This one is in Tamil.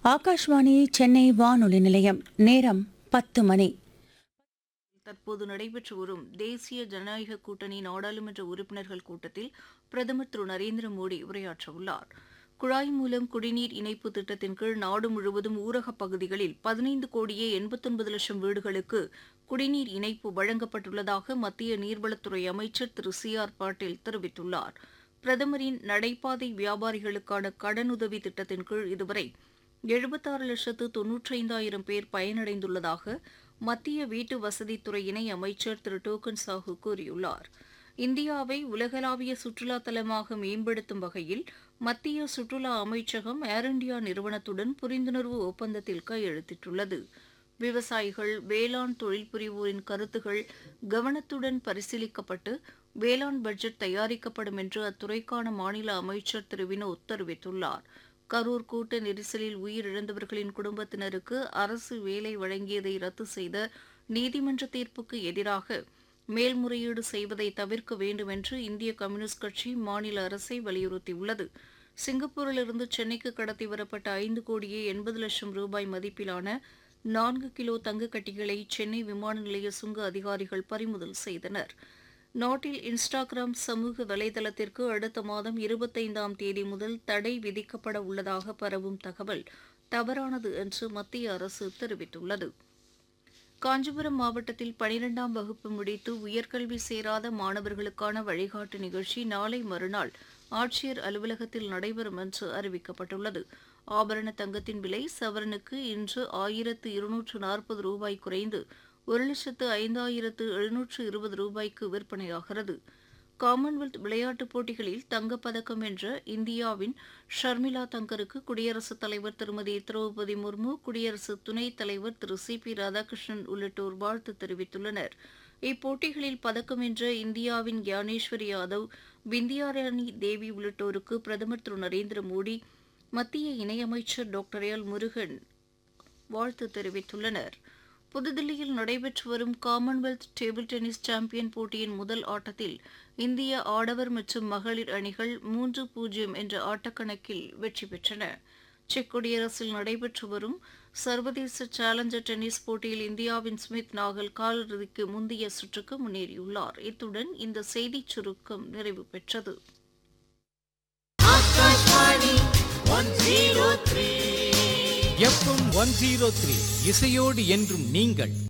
ஆகாஷ்வாணி சென்னை வானொலி நிலையம் நேரம் பத்து மணி தற்போது நடைபெற்று வரும் தேசிய ஜனநாயக கூட்டணி நாடாளுமன்ற உறுப்பினர்கள் கூட்டத்தில் பிரதமர் திரு நரேந்திர மோடி உரையாற்றவுள்ளார் குழாய் மூலம் குடிநீர் இணைப்பு திட்டத்தின் கீழ் நாடு முழுவதும் ஊரகப் பகுதிகளில் பதினைந்து கோடியே எண்பத்தொன்பது லட்சம் வீடுகளுக்கு குடிநீர் இணைப்பு வழங்கப்பட்டுள்ளதாக மத்திய நீர்வளத்துறை அமைச்சர் திரு சி ஆர் பாட்டீல் தெரிவித்துள்ளார் பிரதமரின் நடைபாதை வியாபாரிகளுக்கான கடனுதவி திட்டத்தின் கீழ் இதுவரை எழுபத்தாறு லட்சத்து தொன்னூற்றைந்தாயிரம் பேர் பயனடைந்துள்ளதாக மத்திய வீட்டு வசதித்துறை இணை அமைச்சர் திரு டோக்கன் சாஹூ கூறியுள்ளார் இந்தியாவை உலகளாவிய சுற்றுலா தலமாக மேம்படுத்தும் வகையில் மத்திய சுற்றுலா அமைச்சகம் ஏர் இண்டியா நிறுவனத்துடன் புரிந்துணர்வு ஒப்பந்தத்தில் கையெழுத்திட்டுள்ளது விவசாயிகள் வேளாண் தொழில் புரிவோரின் கருத்துகள் கவனத்துடன் பரிசீலிக்கப்பட்டு வேளாண் பட்ஜெட் தயாரிக்கப்படும் என்று அத்துறைக்கான மாநில அமைச்சர் திரு வினோத் தெரிவித்துள்ளார் கரூர் கூட்ட நெரிசலில் உயிரிழந்தவர்களின் குடும்பத்தினருக்கு அரசு வேலை வழங்கியதை ரத்து செய்த நீதிமன்ற தீர்ப்புக்கு எதிராக மேல்முறையீடு செய்வதை தவிர்க்க வேண்டும் என்று இந்திய கம்யூனிஸ்ட் கட்சி மாநில அரசை வலியுறுத்தியுள்ளது சிங்கப்பூரிலிருந்து சென்னைக்கு கடத்தி வரப்பட்ட ஐந்து கோடியே எண்பது லட்சம் ரூபாய் மதிப்பிலான நான்கு கிலோ தங்கக் கட்டிகளை சென்னை விமான நிலைய சுங்க அதிகாரிகள் பறிமுதல் செய்தனர் நாட்டில் இன்ஸ்டாகிராம் சமூக வலைதளத்திற்கு அடுத்த மாதம் இருபத்தைந்தாம் தேதி முதல் தடை விதிக்கப்பட உள்ளதாக பரவும் தகவல் தவறானது என்று மத்திய அரசு தெரிவித்துள்ளது காஞ்சிபுரம் மாவட்டத்தில் பனிரெண்டாம் வகுப்பு முடித்து உயர்கல்வி சேராத மாணவர்களுக்கான வழிகாட்டு நிகழ்ச்சி நாளை மறுநாள் ஆட்சியர் அலுவலகத்தில் நடைபெறும் என்று அறிவிக்கப்பட்டுள்ளது ஆபரண தங்கத்தின் விலை சவரனுக்கு இன்று ஆயிரத்து இருநூற்று நாற்பது ரூபாய் குறைந்து ஒரு லட்சத்து ஐந்தாயிரத்து எழுநூற்று இருபது ரூபாய்க்கு விற்பனையாகிறது காமன்வெல்த் விளையாட்டுப் போட்டிகளில் தங்கப்பதக்கம் வென்ற இந்தியாவின் ஷர்மிளா தங்கருக்கு குடியரசுத் தலைவர் திருமதி திரௌபதி முர்மு குடியரசு துணைத் தலைவர் திரு சி பி ராதாகிருஷ்ணன் உள்ளிட்டோர் வாழ்த்து தெரிவித்துள்ளனர் இப்போட்டிகளில் பதக்கம் வென்ற இந்தியாவின் கியானேஸ்வர் யாதவ் பிந்தியாராணி தேவி உள்ளிட்டோருக்கு பிரதமர் திரு நரேந்திர மோடி மத்திய இணையமைச்சர் டாக்டர் எல் முருகன் வாழ்த்து தெரிவித்துள்ளனர் புதுதில்லியில் நடைபெற்று வரும் காமன்வெல்த் டேபிள் டென்னிஸ் சாம்பியன் போட்டியின் முதல் ஆட்டத்தில் இந்திய ஆடவர் மற்றும் மகளிர் அணிகள் மூன்று பூஜ்ஜியம் என்ற ஆட்டக்கணக்கில் வெற்றி பெற்றன செக் குடியரசில் நடைபெற்று வரும் சர்வதேச சேலஞ்சர் டென்னிஸ் போட்டியில் இந்தியாவின் ஸ்மித் நாகல் காலிறுதிக்கு முந்தைய சுற்றுக்கு முன்னேறியுள்ளார் இத்துடன் இந்த செய்திச் சுருக்கம் நிறைவு பெற்றது எஃப்எம் ஒன் ஜீரோ த்ரீ இசையோடு என்றும் நீங்கள்